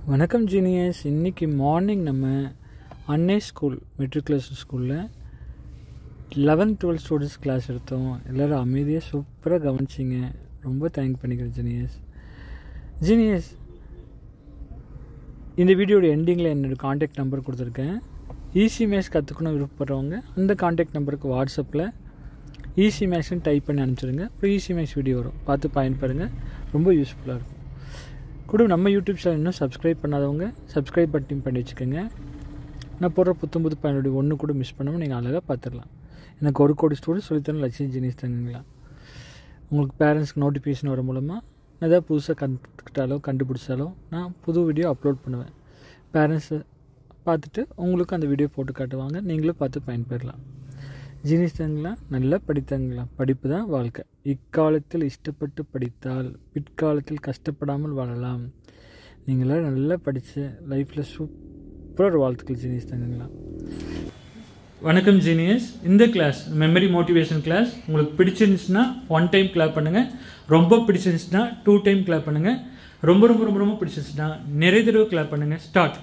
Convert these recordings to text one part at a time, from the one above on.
வணக்கம் ஜீனியஸ் இன்றைக்கி மார்னிங் நம்ம அன்னை ஸ்கூல் மெட்ரிகுலேஷன் ஸ்கூலில் லெவன்த் டுவெல்த் ஸ்டூடெண்ட்ஸ் கிளாஸ் எடுத்தோம் எல்லோரும் அமைதியாக சூப்பராக கவனிச்சிங்க ரொம்ப தேங்க் பண்ணிக்கிறேன் ஜீனியஸ் ஜீனியஸ் இந்த வீடியோட எண்டிங்கில் என்னோடய காண்டாக்ட் நம்பர் கொடுத்துருக்கேன் ஈஸி மேக்ஸ் கற்றுக்கணும் விருப்பப்படுறவங்க அந்த காண்டாக்ட் நம்பருக்கு வாட்ஸ்அப்பில் ஈஸி மேக்ஸ்னு டைப் பண்ணி அனுப்பிச்சிடுங்க அப்புறம் ஈஸி மேக்ஸ் வீடியோ வரும் பார்த்து பயன்படுங்க ரொம்ப யூஸ்ஃபுல்லாக இருக்கும் கூட நம்ம யூடியூப் சேனல் இன்னும் சப்ஸ்கிரைப் பண்ணாதவங்க சப்ஸ்கிரைப் பட்டன் பண்ணி வச்சுக்கோங்க நான் போடுற புத்தம் புது பயனுடைய ஒன்று கூட மிஸ் பண்ணாமல் நீங்கள் அழகாக பார்த்துடலாம் எனக்கு ஒரு கோடி ஸ்டூடெண்ட் சொல்லித்தரேன் லட்சியம் ஜீனிஸ் தங்குங்களா உங்களுக்கு பேரண்ட்ஸ்க்கு நோட்டிஃபிகேஷன் வர மூலமாக நான் ஏதாவது புதுசாக கற்றுக்கிட்டாலோ கண்டுபிடிச்சாலோ நான் புது வீடியோ அப்லோட் பண்ணுவேன் பேரண்ட்ஸை பார்த்துட்டு உங்களுக்கு அந்த வீடியோ போட்டு காட்டுவாங்க நீங்களும் பார்த்து பயன்பெறலாம் ஜீனிஸ் தங்களா நல்லா படித்தாங்களா படிப்பு தான் வாழ்க்கை இக்காலத்தில் இஷ்டப்பட்டு படித்தால் பிற்காலத்தில் கஷ்டப்படாமல் வாழலாம் நீங்களாம் நல்லா படித்து லைஃப்பில் சூப்பராக ஒரு வாழ்த்துக்கள் ஜீனிஸ் தங்கங்களா வணக்கம் ஜீனியஸ் இந்த கிளாஸ் மெமரி மோட்டிவேஷன் கிளாஸ் உங்களுக்கு பிடிச்சிருந்துச்சுன்னா ஒன் டைம் கிளாப் பண்ணுங்கள் ரொம்ப பிடிச்சிருந்துச்சுன்னா டூ டைம் கிளாப் பண்ணுங்கள் ரொம்ப ரொம்ப ரொம்ப ரொம்ப பிடிச்சிருந்துச்சுன்னா நிறைய தடவை கிளாப் பண்ணுங்கள் ஸ்டார்ட்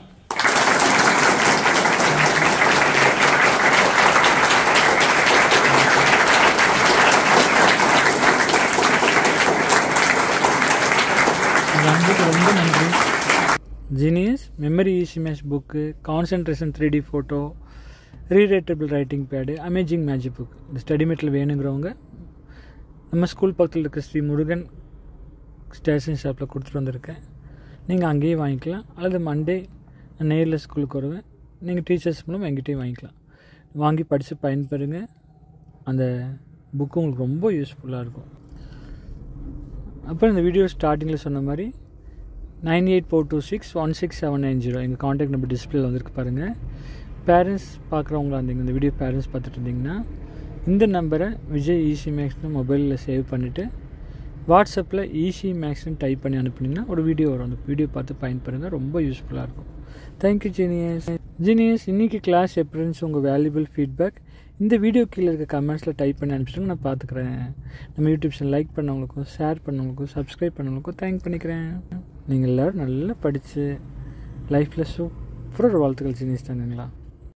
அன்புக்கு ரொம்ப நன்றி genius memory easy maths book concentration three D photo rewritable writing pad amazing magic book இந்த ஸ்டடி மெட்டில் வேணுங்கிறவங்க நம்ம ஸ்கூல் பக்கத்தில் இருக்க ஸ்ரீ முருகன் ஸ்டேஷன் ஷாப்பில் கொடுத்துட்டு வந்திருக்கேன் நீங்கள் அங்கேயே வாங்கிக்கலாம் அல்லது மண்டே நான் நேரில் ஸ்கூலுக்கு வருவேன் நீங்கள் டீச்சர்ஸ் மூலம் எங்கிட்டேயும் வாங்கிக்கலாம் வாங்கி படித்து பயன்பெறுங்க அந்த புக்கு உங்களுக்கு ரொம்ப யூஸ்ஃபுல்லாக இருக்கும் அப்புறம் இந்த வீடியோ ஸ்டார்டிங்கில் சொன்ன மாதிரி nine eight four two six one six seven nine zero எங்கள் காண்டாக்ட் நம்பர் டிஸ்பிளேல வந்திருக்கு பாருங்கள் பேரண்ட்ஸ் பார்க்குறவங்களா இருந்தீங்க இந்த வீடியோ பேரண்ட்ஸ் பார்த்துட்டு இருந்தீங்கன்னா இந்த நம்பரை விஜய் ஈஸி மேக்ஸ்னு மொபைலில் சேவ் பண்ணிவிட்டு வாட்ஸ்அப்பில் ஈஸி மேக்ஸ்னு டைப் பண்ணி அனுப்புனீங்கன்னா ஒரு வீடியோ வரும் அந்த வீடியோ பார்த்து பயன்படுங்க ரொம்ப யூஸ்ஃபுல்லாக இருக்கும் தேங்க்யூ ஜீனியஸ் ஜீனியஸ் இன்றைக்கி கிளாஸ் எப்படி இருந்துச்சு உங்கள் வேல்யூபிள் ஃபீட்பேக் இந்த வீடியோ கீழே இருக்க கமெண்ட்ஸில் டைப் பண்ணி அனுப்பிச்சிட்டு நான் பார்த்துக்குறேன் நம்ம யூடியூப் சேனல் லைக் பண்ணவங்களுக்கும் ஷேர் பண்ணவங்களுக்கும் சப்ஸ்கிரைப் பண்ணவங்களுக்கும் தேங்க் பண்ணிக்கிறேன் நீங்கள் எல்லோரும் நல்லா படித்து லைஃப்பில் சூப்பராக ஒரு வாழ்த்துக்கள் ஜீனிஸ் தாங்கங்களா